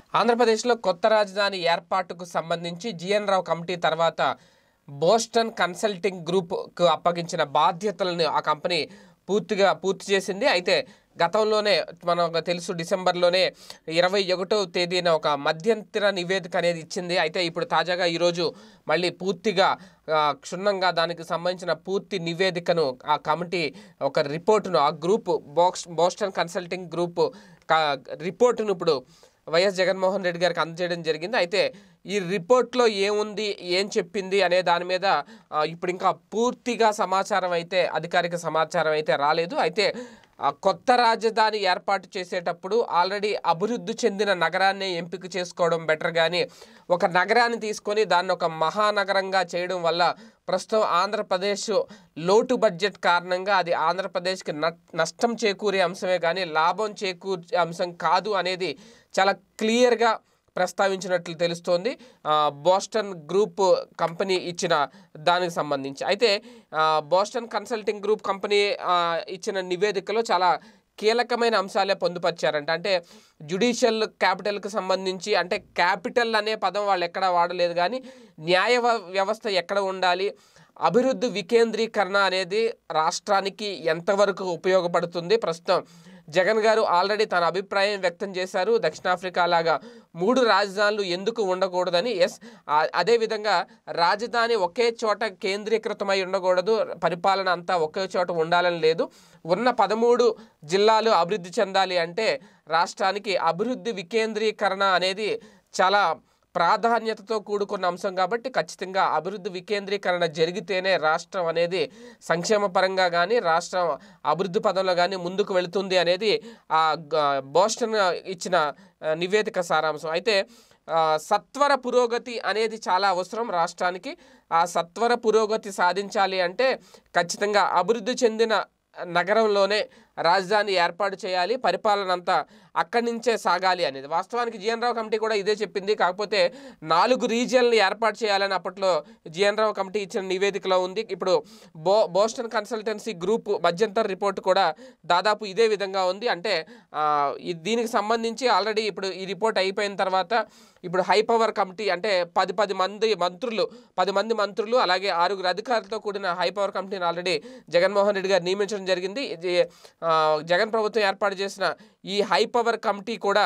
ఆంధ్రప్రదేశ్లో కొత్త రాజధాని ఏర్పాటుకు సంబంధించి జిఎన్ రావు కమిటీ తర్వాత బోస్టన్ కన్సల్టింగ్ గ్రూప్కు అప్పగించిన బాధ్యతలను ఆ కంపెనీ పూర్తిగా పూర్తి చేసింది అయితే గతంలోనే మనకు తెలుసు డిసెంబర్లోనే ఇరవై ఒకటో తేదీన ఒక మధ్యంతర నివేదిక అనేది ఇచ్చింది అయితే ఇప్పుడు తాజాగా ఈరోజు మళ్ళీ పూర్తిగా ఆ, క్షుణ్ణంగా దానికి సంబంధించిన పూర్తి నివేదికను ఆ కమిటీ ఒక రిపోర్టును ఆ గ్రూప్ బోక్స్ బోస్టన్ కన్సల్టింగ్ గ్రూప్ క- రిపోర్టును ఇప్పుడు వైఎస్ జగన్మోహన్ రెడ్డి గారికి అందజేయడం జరిగింది అయితే ఈ రిపోర్ట్లో ఏముంది ఏం చెప్పింది అనే దాని మీద ఆ, ఇప్పుడు ఇంకా పూర్తిగా సమాచారం అయితే అధికారిక సమాచారం అయితే రాలేదు అయితే ఆ, కొత్త రాజధాని ఏర్పాటు చేసేటప్పుడు ఆల్రెడీ అభివృద్ధి చెందిన నగరాన్ని ఎంపిక చేసుకోవడం బెటర్ కానీ ఒక నగరాన్ని తీసుకొని దాన్ని ఒక మహానగరంగా చేయడం వల్ల ప్రస్తుతం ఆంధ్రప్రదేశ్ లోటు బడ్జెట్ కారణంగా అది ఆంధ్రప్రదేశ్కి న- నష్టం చేకూరే అంశమే కానీ లాభం చేకూర్చే అంశం కాదు అనేది చాలా క్లియర్గా ప్రస్తావించినట్లు తెలుస్తోంది ఆ, బోస్టన్ గ్రూప్ కంపెనీ ఇచ్చిన దానికి సంబంధించి అయితే ఆ, బోస్టన్ కన్సల్టింగ్ గ్రూప్ కంపెనీ ఆ, ఇచ్చిన నివేదికలో చాలా కీలకమైన అంశాలే పొందుపరిచారంట అంటే జుడిషియల్ క్యాపిటల్కి సంబంధించి అంటే క్యాపిటల్ అనే పదం వాళ్ళు ఎక్కడ వాడలేదు కానీ న్యాయ వ- వ్యవస్థ ఎక్కడ ఉండాలి అభివృద్ధి వికేంద్రీకరణ అనేది రాష్ట్రానికి ఎంతవరకు ఉపయోగపడుతుంది ప్రస్తుతం జగన్ గారు ఆల్రెడీ తన అభిప్రాయం వ్యక్తం చేశారు దక్షిణాఫ్రికా లాగా మూడు రాజధానులు ఎందుకు ఉండకూడదని ఎస్ ఆ- అదేవిధంగా రాజధాని ఒకే చోట కేంద్రీకృతమై ఉండకూడదు పరిపాలన అంతా ఒకే చోట ఉండాలని లేదు ఉన్న పదమూడు జిల్లాలు అభివృద్ధి చెందాలి అంటే రాష్ట్రానికి అభివృద్ధి వికేంద్రీకరణ అనేది చాలా ప్రాధాన్యతతో కూడుకున్న అంశం కాబట్టి ఖచ్చితంగా అభివృద్ధి వికేంద్రీకరణ జరిగితేనే రాష్ట్రం అనేది సంక్షేమ పరంగా కానీ రాష్ట్రం అభివృద్ధి పదంలో కానీ ముందుకు వెళుతుంది అనేది ఆ గ- బోస్టన్ ఇచ్చిన ఆ, నివేదిక సారాంశం అయితే ఆ, సత్వర పురోగతి అనేది చాలా అవసరం రాష్ట్రానికి ఆ సత్వర పురోగతి సాధించాలి అంటే ఖచ్చితంగా అభివృద్ధి చెందిన నగరంలోనే రాజధాని ఏర్పాటు చేయాలి పరిపాలన అంతా అక్కడి నుంచే సాగాలి అనేది వాస్తవానికి జిఎన్ రావు కమిటీ కూడా ఇదే చెప్పింది కాకపోతే నాలుగు రీజియన్లు ఏర్పాటు చేయాలని అప్పట్లో జిఎన్ రావు కమిటీ ఇచ్చిన నివేదికలో ఉంది ఇప్పుడు బో బోస్టన్ కన్సల్టెన్సీ గ్రూప్ మధ్యంతర రిపోర్ట్ కూడా దాదాపు ఇదే విధంగా ఉంది అంటే ఆ, ఈ- దీనికి సంబంధించి ఆల్రెడీ ఇప్పుడు ఈ రిపోర్ట్ అయిపోయిన తర్వాత ఇప్పుడు హై పవర్ కమిటీ అంటే పది పది మంది మంత్రులు పది మంది మంత్రులు అలాగే ఆరుగురు అధికారులతో కూడిన హై పవర్ కమిటీని ఆల్రెడీ జగన్మోహన్ రెడ్డి గారు నియమించడం జరిగింది ఇది ఆ, జగన్ ప్రభుత్వం ఏర్పాటు చేసిన ఈ హై పవర్ కమిటీ కూడా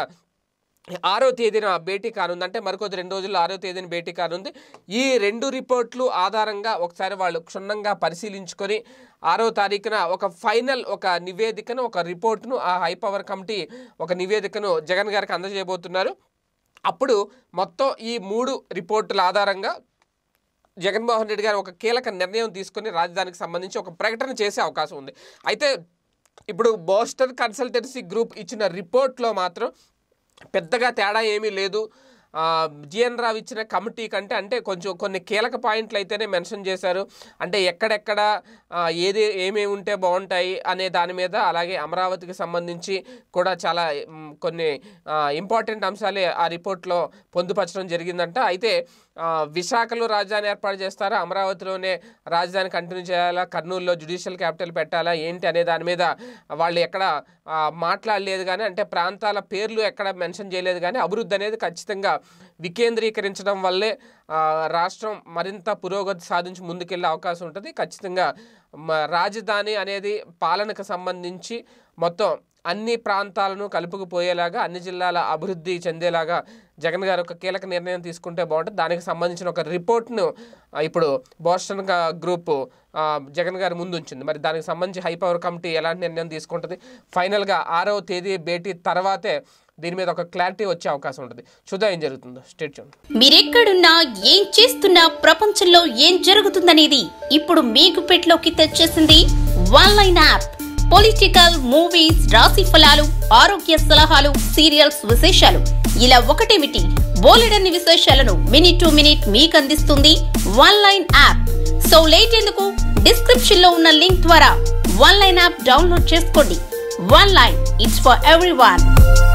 ఆరో తేదీన భేటీ కానుంది అంటే మరికొద్ది రెండు రోజుల్లో ఆరో తేదీన భేటీ కానుంది ఈ రెండు రిపోర్ట్లు ఆధారంగా ఒకసారి వాళ్ళు క్షుణ్ణంగా పరిశీలించుకొని ఆరో తారీఖున ఒక ఫైనల్ ఒక నివేదికను ఒక రిపోర్ట్ను ఆ హై పవర్ కమిటీ ఒక నివేదికను జగన్ గారికి అందజేయబోతున్నారు అప్పుడు మొత్తం ఈ మూడు రిపోర్టుల ఆధారంగా జగన్మోహన్ రెడ్డి గారు ఒక కీలక నిర్ణయం తీసుకొని రాజధానికి సంబంధించి ఒక ప్రకటన చేసే అవకాశం ఉంది అయితే ఇప్పుడు బోస్టన్ కన్సల్టెన్సీ గ్రూప్ ఇచ్చిన రిపోర్ట్లో మాత్రం పెద్దగా తేడా ఏమీ లేదు ఆ, జిఎన్ రావు ఇచ్చిన కమిటీ కంటే అంటే కొంచెం కొన్ని కీలక పాయింట్లు అయితేనే మెన్షన్ చేశారు అంటే ఎక్కడెక్కడ ఆ, ఏది ఏమేమి ఉంటే బాగుంటాయి అనే దాని మీద అలాగే అమరావతికి సంబంధించి కూడా చాలా మ్, కొన్ని ఇంపార్టెంట్ అంశాలే ఆ రిపోర్ట్లో పొందుపరచడం జరిగిందంట అయితే ఆ, విశాఖలో రాజధాని ఏర్పాటు చేస్తారా అమరావతిలోనే రాజధాని కంటిన్యూ చేయాలా కర్నూలులో జ్యుడిషియల్ క్యాపిటల్ పెట్టాలా ఏంటి అనే దాని మీద వాళ్ళు ఎక్కడ ఆ, మాట్లాడలేదు కానీ అంటే ప్రాంతాల పేర్లు ఎక్కడ మెన్షన్ చేయలేదు కానీ అభివృద్ధి అనేది ఖచ్చితంగా వికేంద్రీకరించడం వల్లే ఆ, రాష్ట్రం మరింత పురోగతి సాధించి ముందుకెళ్ళే అవకాశం ఉంటుంది ఖచ్చితంగా మ- రాజధాని అనేది పాలనకు సంబంధించి మొత్తం అన్ని ప్రాంతాలను కలుపుకుపోయేలాగా అన్ని జిల్లాల అభివృద్ధి చెందేలాగా జగన్ గారు ఒక కీలక నిర్ణయం తీసుకుంటే బాగుంటుంది దానికి సంబంధించిన ఒక రిపోర్ట్ను ఆ, ఇప్పుడు బోస్టన్ గా- గ్రూప్ ఆ, జగన్ గారి ముందు ఉంచింది మరి దానికి సంబంధించి హై పవర్ కమిటీ ఎలాంటి నిర్ణయం తీసుకుంటుంది ఫైనల్గా ఆరవ తేదీ భేటీ తర్వాతే దీని మీద ఒక క్లారిటీ వచ్చే అవకాశం ఉంటుంది చూద్దాం ఏం జరుగుతుందో స్టేట్ చూడండి మీరెక్కడున్నా ఏం చేస్తున్నా ప్రపంచంలో ఏం జరుగుతుందనేది ఇప్పుడు మీ గుప్పెట్లోకి తెచ్చేసింది one line app political movies రాశి ఫలాలు ఆరోగ్య సలహాలు సీరియల్స్ విశేషాలు ఇలా ఒకటేమిటి బోలెడన్ని విశేషాలను మినిట్ టు మినిట్ మీకు అందిస్తుంది one line app so late ఎందుకు డిస్క్రిప్షన్ లో ఉన్న లింక్ ద్వారా వన్ లైన్ యాప్ డౌన్లోడ్ చేసుకోండి one line it's for every